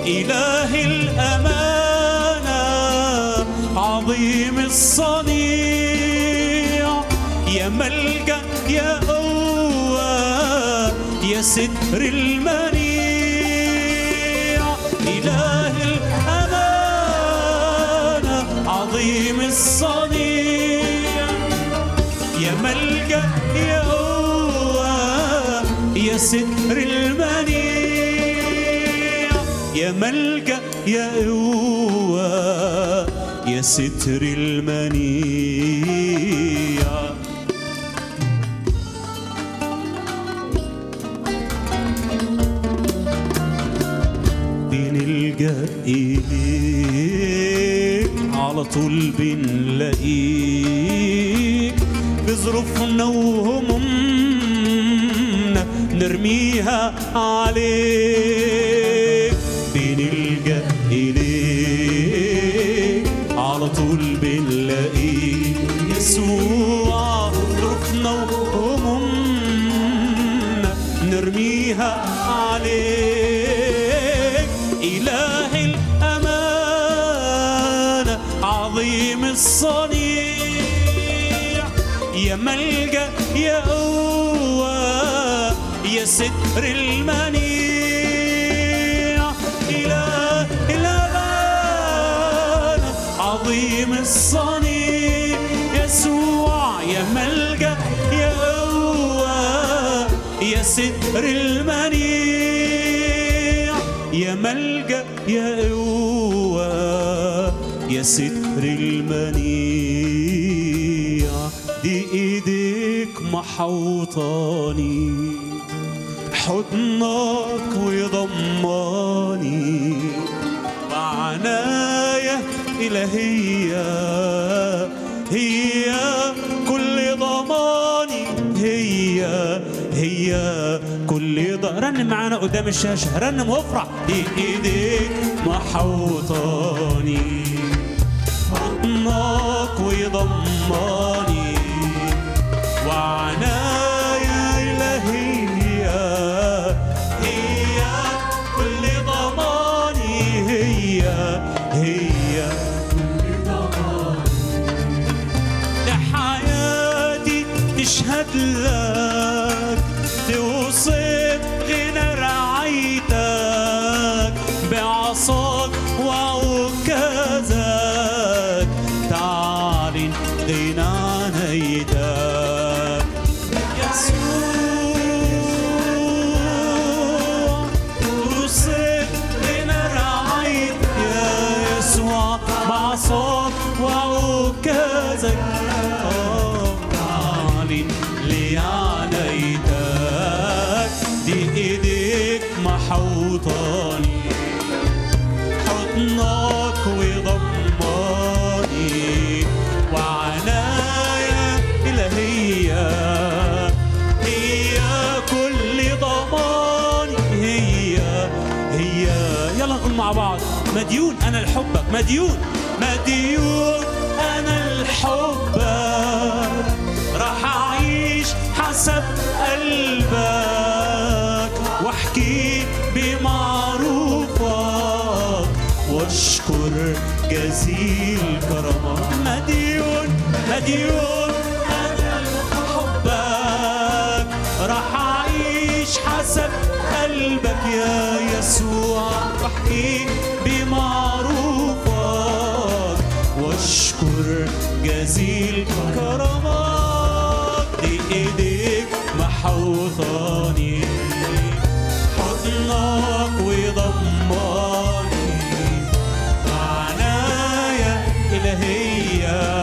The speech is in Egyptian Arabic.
إله الأمانة عظيم الصنيع يا ملجأ يا قوة يا ستر المنيع إله الأمانة عظيم الصنيع يا ملجأ يا قوة يا ستر المنيع يا ملجأ يا قوة يا ستر المنيع بنلجأ إليك على طول بنلاقيك بظروفنا وهمومنا نرميها عليك بنلجأ إليك على طول بنلاقيك يسوع ظروفنا وهمومنا نرميها عليك إله الأمانة عظيم الصنيع يا ملجأ يا قوة يا ستر المنيع إله الأمانة عظيم الصنيع يسوع يا ملجأ يا قوة يا ستر المنيع يا ملجأ يا قوة يا ستر المنيع دي ايديك محوطاني حضنك وضماني وعناية إلهية هي كل ضماني هي هي كل ض... رنم معانا قدام الشاشة رنم وافرح دي ايديك محوطاني حضنك وضماني وعناية إلهية هي كل ضماني هي هي لحياتي تشهد لك توصف غنى رعايتك بعصاك وعكازك تعلن غنى عنايتك يسوع توصف غنى رعايتك يا يسوع بعصاك وعكازك آه، تعلن لي عنايتك دي ايديك محوطاني حضنك وضماني وعناية إلهية هي كل ضماني هي هي يلا نقول مع بعض مديون أنا لحبك مديون مديون أنا لحبك راح أعيش حسب قلبك واحكي بمعروفك واشكر جزيل كرمك مديون مديون انا لحبك راح اعيش حسب قلبك يا يسوع واحكي بمعروفك واشكر جزيل كرمك دي ايديك محوطاني حضنك وضماني عناية إلهية